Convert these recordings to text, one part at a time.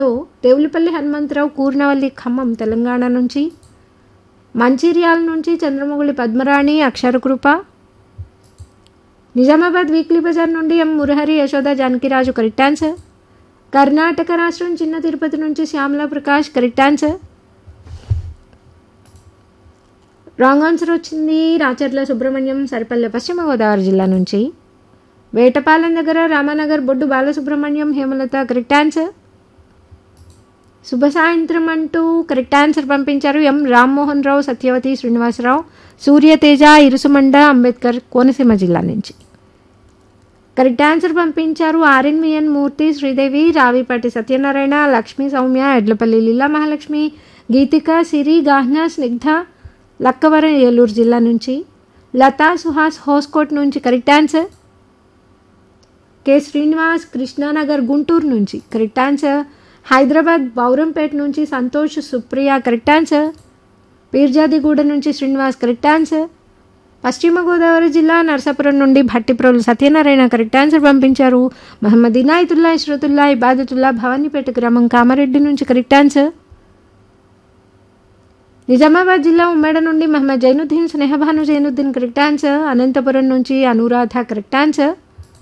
దేవులపల్లి హనుమంతరావు కూర్నవల్లి ఖమ్మం తెలంగాణ నుంచి మంచిర్యాల నుంచి Chandramouli Padmarani Aksharakrupa Nizamabad weekly bazaar నుండి M Murahari Yashoda Janakiraju correct answer Karnataka రాష్ట్రం చిన్న తిరుపతి నుంచి Shyamala Prakash correct answer wrong answer వచ్చింది రాచర్ల సుబ్రహ్మణ్యం సరిపల్లె పశ్చిమ గోదావరి జిల్లా నుంచి వేటపాలెం దగ్గర రామానగర్ బొడ్డు బాలసుబ్రహ్మణ్యం హేమలత కరెక్ట్ ఆన్సర్ శుభ సాయంత్రం అంటూ కరెక్ట్ ఆన్సర్ పంపించారు ఎం రామ్మోహన్ రావు సత్యవతి శ్రీనివాసరావు సూర్యతేజ ఇరుసుమండ అంబేద్కర్ కోనసీమ జిల్లా నుంచి కరెక్ట్ ఆన్సర్ పంపించారు ఆర్ఎన్విఎన్ మూర్తి శ్రీదేవి రావిపాటి సత్యనారాయణ లక్ష్మీ సౌమ్య ఎడ్లపల్లి లీలా మహాలక్ష్మి గీతిక సిరి గాహ్న స్నిగ్ధ లక్కవరం ఏలూరు జిల్లా నుంచి లతా సుహాస్ హోస్కోట్ నుంచి correct answer K Srinivas Krishnanagar Guntur నుంచి కరెక్ట్ ఆన్సర్ హైదరాబాద్ బౌరంపేట నుంచి సంతోష్ సుప్రియ కరెక్ట్ ఆన్సర్ పీర్జాదిగూడ నుంచి శ్రీనివాస్ కరెక్ట్ ఆన్సర్ పశ్చిమ గోదావరి జిల్లా నరసాపురం నుండి భట్టిప్రోలు సత్యనారాయణ కరెక్ట్ ఆన్సర్ పంపించారు మహమ్మద్ ఇనాయతుల్లా ఇష్రతుల్లా ఇబాదతుల్లా భవానీపేట గ్రామం కామారెడ్డి నుంచి కరెక్ట్ ఆన్సర్ నిజామాబాద్ జిల్లా ఉమ్మేడ నుండి మహమ్మద్ జైనుద్దీన్ స్నేహభాను జైనుద్దీన్ కరెక్ట్ ఆన్సర్ అనంతపురం నుంచి అనురాధ కరెక్ట్ ఆన్సర్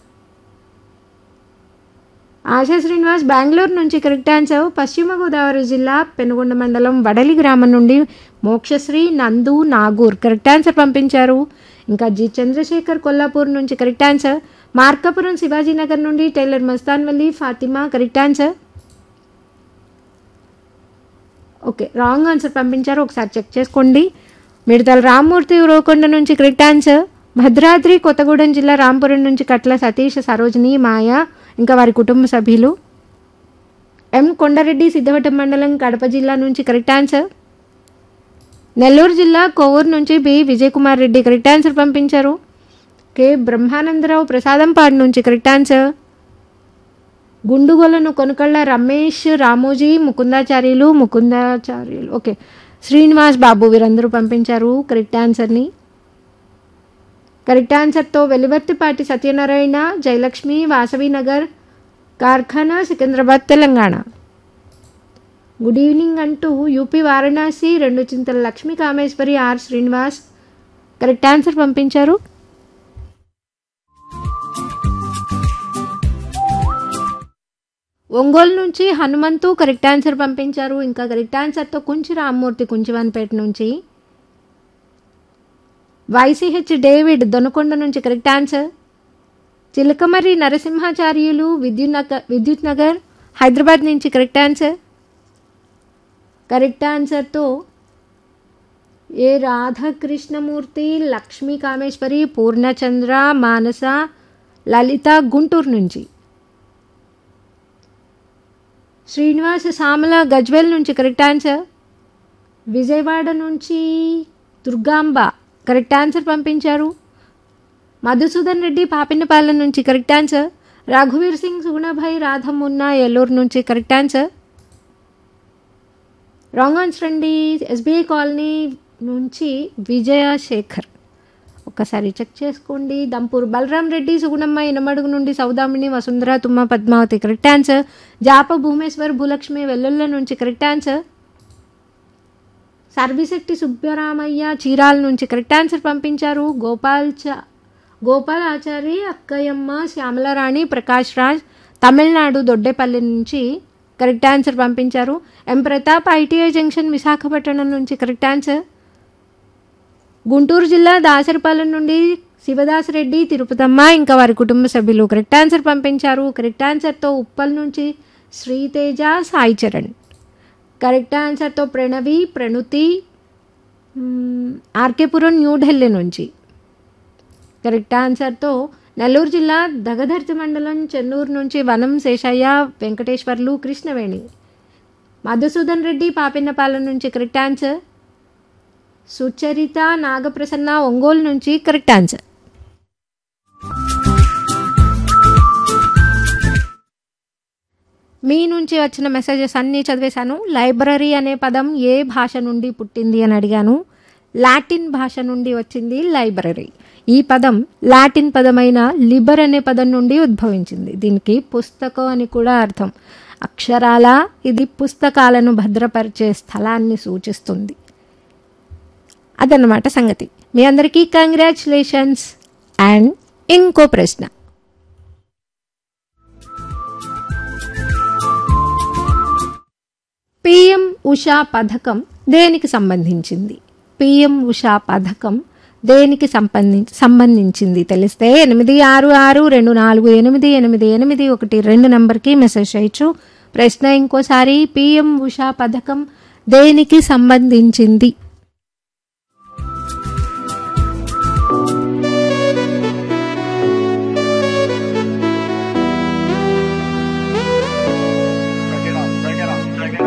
ఆశా శ్రీనివాస్ బెంగళూరు నుంచి కరెక్ట్ ఆన్సర్ పశ్చిమ గోదావరి జిల్లా పెనుగొండ మండలం వడలి గ్రామం నుండి మోక్షశ్రీ నందు నాగూర్ కరెక్ట్ ఆన్సర్ పంపించారు ఇంకా జి చంద్రశేఖర్ కొల్లాపూర్ నుంచి కరెక్ట్ ఆన్సర్ మార్కాపురం శివాజీనగర్ నుండి tailor Mastanvalli Fathima correct answer okay wrong answer పంపించారు ఒకసారి చెక్ చేసుకోండి మిడతల రామ్మూర్తి ఉరవకొండ నుంచి కరెక్ట్ ఆన్సర్ భద్రాద్రి కొత్తగూడెం జిల్లా రాంపురం నుంచి కట్ల సతీష్ సరోజిని మాయ ఇంకా వారి కుటుంబ సభ్యులు ఎం కొండారెడ్డి సిద్ధవటం మండలం కడప జిల్లా నుంచి కరెక్ట్ ఆన్సర్ నెల్లూరు జిల్లా కోవూరు నుంచి B Vijay Kumar Reddy correct answer పంపించారు కె బ్రహ్మానందరావు ప్రసాదంపాడు నుంచి correct answer Gundugolanu Konukalla Ramesh Ramoji Mukundacharyulu Mukundacharyulu okay Srinivas Babu వీరందరూ పంపించారు కరెక్ట్ ఆన్సర్ని కరెక్ట్ ఆన్సర్తో వెలివర్తిపాటి సత్యనారాయణ జయలక్ష్మి వాసవి నగర్ కార్ఖానా సికింద్రాబాద్ తెలంగాణ గుడ్ ఈవినింగ్ అంటూ యూపీ వారణాసి రెండు Chintala Lakshmi Kameswari R Srinivas correct answer పంపించారు ఒంగోలు నుంచి హనుమంతు కరెక్ట్ ఆన్సర్ పంపించారు ఇంకా కరెక్ట్ ఆన్సర్తో కుంచి రామ్మూర్తి కుంచివాన్పేట నుంచి వైసీహెచ్ డేవిడ్ దొనకొండ నుంచి కరెక్ట్ ఆన్సర్ చిలకమర్రి నరసింహాచార్యులు విద్యుత్ నగర్ విద్యుత్ నగర్ హైదరాబాద్ నుంచి కరెక్ట్ ఆన్సర్ కరెక్ట్ ఆన్సర్తో ఏ రాధాకృష్ణమూర్తి లక్ష్మీ కామేశ్వరి పూర్ణచంద్ర మానస లలిత గుంటూరు నుంచి శ్రీనివాస సామల గజ్వేల్ నుంచి కరెక్ట్ ఆన్సర్ విజయవాడ నుంచి దుర్గాంబ కరెక్ట్ ఆన్సర్ పంపించారు మధుసూదన్ రెడ్డి పాపినపాలెం నుంచి కరెక్ట్ ఆన్సర్ రఘువీర్ సింగ్ సుగుణభాయ్ రాధమున్న ఏలూరు నుంచి కరెక్ట్ ఆన్సర్ రాంగ్ ఆన్సర్ అండి ఎస్బీఐ కాలనీ నుంచి విజయశేఖర్ ఒక్కసారి చెక్ చేసుకోండి దంపూర్ బలరాం రెడ్డి సుగుణమ్మ ఇనమడుగు నుండి సౌదామిని వసుంధర తుమ్మ పద్మావతి కరెక్ట్ ఆన్సర్ జాప భూమేశ్వర్ భూలక్ష్మి వెల్లుల్ల నుంచి కరెక్ట్ ఆన్సర్ సర్విశెట్టి సుబ్బరామయ్య చీరాల నుంచి కరెక్ట్ ఆన్సర్ పంపించారు గోపాల్ చ గోపాల్ ఆచారి అక్కయ్యమ్మ శ్యామలరాణి ప్రకాష్ రాజ్ తమిళనాడు దొడ్డేపల్లి నుంచి కరెక్ట్ ఆన్సర్ పంపించారు M Pratap ITI junction Visakhapatnam నుంచి కరెక్ట్ ఆన్సర్ గుంటూరు జిల్లా దాసరిపాలెం నుండి శివదాసరెడ్డి తిరుపతమ్మ ఇంకా వారి కుటుంబ సభ్యులు కరెక్ట్ ఆన్సర్ పంపించారు కరెక్ట్ ఆన్సర్తో ఉప్పల్ నుంచి శ్రీతేజ సాయి చరణ్ కరెక్ట్ ఆన్సర్తో ప్రణవి ప్రణుతి ఆర్కేపురం న్యూఢిల్లీ నుంచి కరెక్ట్ ఆన్సర్తో నెల్లూరు జిల్లా దగదర్తి మండలం చెన్నూరు నుంచి వనం శేషయ్య వెంకటేశ్వర్లు కృష్ణవేణి మధుసూదన్ రెడ్డి పాపిన్నపాలెం నుంచి కరెక్ట్ ఆన్సర్ సుచరిత నాగప్రసన్న ఒంగోలు నుంచి కరెక్ట్ ఆన్సర్ మీ నుంచి వచ్చిన మెసేజెస్ అన్నీ చదివేశాను లైబ్రరీ అనే పదం ఏ భాష నుండి పుట్టింది అని అడిగాను లాటిన్ భాష నుండి వచ్చింది లైబ్రరీ ఈ పదం లాటిన్ పదమైన లిబర్ అనే పదం నుండి ఉద్భవించింది దీనికి పుస్తకం అని కూడా అర్థం అక్షరాల ఇది పుస్తకాలను భద్రపరిచే స్థలాన్ని సూచిస్తుంది అదన్నమాట సంగతి మీ అందరికీ కంగ్రాచులేషన్స్ అండ్ ఇంకో ప్రశ్న పిఎం ఉషా పథకం దేనికి సంబంధించింది పిఎం ఉషా పథకం దేనికి సంబంధించి సంబంధించింది తెలిస్తే ఎనిమిది ఆరు ఆరు రెండు నాలుగు ఎనిమిది ఎనిమిది ఎనిమిది ఒకటి రెండు నంబర్కి మెసేజ్ చేయొచ్చు ప్రశ్న ఇంకోసారి పిఎం ఉషా పథకం దేనికి సంబంధించింది